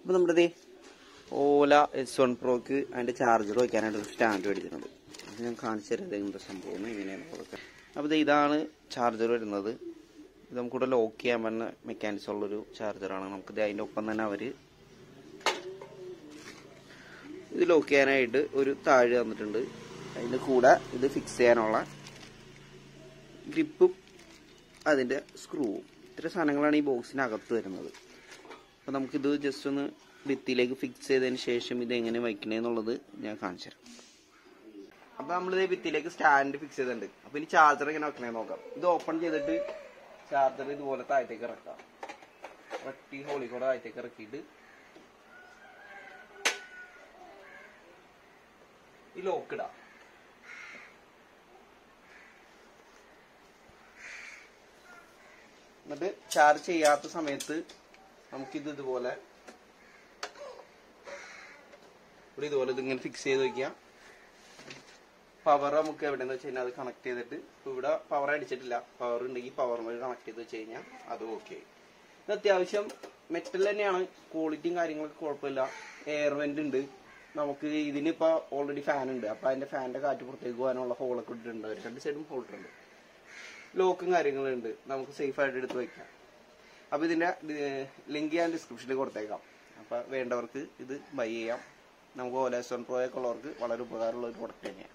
അപ്പോൾ നമ്മുടെ ദേ ഓല S one പ്രോക്ക് അതിൻ്റെ ചാർജർ വയ്ക്കാനായിട്ട് ഒരു സ്റ്റാൻഡ് മേടിച്ചിട്ടുണ്ട് അത് ഞാൻ കാണിച്ചു തരാം എന്താ സംഭവം എങ്ങനെയാണ് കൊടുക്കുക അപ്പോൾ ദേ ഇതാണ് ചാർജർ വരുന്നത് ഇത് നമുക്കിവിടെ ലോക്ക് ചെയ്യാൻ പറ്റുന്ന മെക്കാനിക്സ് ഉള്ളൊരു ചാർജറാണ് നമുക്ക് ദേ അതിൻ്റെ ഒപ്പം തന്നെ അവർ ഇത് ലോക്ക് ചെയ്യാനായിട്ട് ഒരു താഴ് തന്നിട്ടുണ്ട് അതിൻ്റെ കൂടെ ഇത് ഫിക്സ് ചെയ്യാനുള്ള ഗ്രിപ്പും അതിൻ്റെ സ്ക്രൂവും ഇത്ര സാധനങ്ങളാണ് ഈ ബോക്സിനകത്ത് വരുന്നത് അപ്പോൾ നമുക്കിത് ജസ്റ്റ് ഒന്ന് ഭിത്തിയിലേക്ക് ഫിക്സ് ചെയ്തതിന് ശേഷം ഇത് എങ്ങനെ വയ്ക്കണേന്നുള്ളത് ഞാൻ കാണിച്ചു തരാം അപ്പോൾ നമ്മളിത് ഭിത്തിയിലേക്ക് സ്റ്റാൻഡ് ഫിക്സ് ചെയ്തിട്ടുണ്ട് അപ്പോൾ ഇനി ചാർജർ എങ്ങനെ വെക്കണേ നോക്കാം ഇത് ഓപ്പൺ ചെയ്തിട്ട് ചാർജർ ഇതുപോലെ താഴത്തേക്ക് ഇറക്കാം ഒട്ടി ഹോളി കൂടെ താഴത്തേക്ക് ഇറക്കിയിട്ട് ഈ ലോക്ക് ഇടാം എന്നിട്ട് ചാർജ് ചെയ്യാത്ത സമയത്ത് നമുക്കിത് ഇതുപോലെ ഇവിടെ ഇതുപോലെ ഇതിങ്ങനെ ഫിക്സ് ചെയ്ത് വെക്കാം പവർ നമുക്ക് എവിടെയെന്ന് വെച്ച് കഴിഞ്ഞാൽ അത് കണക്ട് ചെയ്തിട്ട് ഇപ്പൊ ഇവിടെ പവർ അടിച്ചിട്ടില്ല പവർ ഉണ്ടെങ്കിൽ പവർ വഴി കണക്ട് ചെയ്ത് വെച്ച് കഴിഞ്ഞാൽ അത് ഓക്കെ ഇത് അത്യാവശ്യം മെറ്റൽ തന്നെയാണ് ക്വാളിറ്റിയും കാര്യങ്ങളൊക്കെ കുഴപ്പമില്ല എയർ വെന്റ് ഉണ്ട് നമുക്ക് ഇതിനിപ്പോ ഓൾറെഡി ഫാൻ ഉണ്ട് അപ്പൊ അതിന്റെ ഫാനിന്റെ കാറ്റ് പുറത്തേക്ക് പോകാനുള്ള ഹോളൊക്കെ ഇട്ടിട്ടുണ്ട് ഒരു രണ്ട് സൈഡും ഹോൾട്ടുണ്ട് ലോക്കും കാര്യങ്ങളും ഉണ്ട് നമുക്ക് സേഫ് ആയിട്ട് എടുത്ത് വെക്കാം അപ്പൊ ഇതിന്റെ ലിങ്ക് ഞാൻ ഡിസ്ക്രിപ്ഷനിൽ കൊടുത്തേക്കാം അപ്പൊ വേണ്ടവർക്ക് ഇത് ബൈ ചെയ്യാം നമുക്ക് ഓല എസ് വൺ പ്രോ ഒക്കെ ഉള്ളവർക്ക് വളരെ ഉപകാരമുള്ള ഒരു പ്രൊഡക്റ്റ് തന്നെയാണ്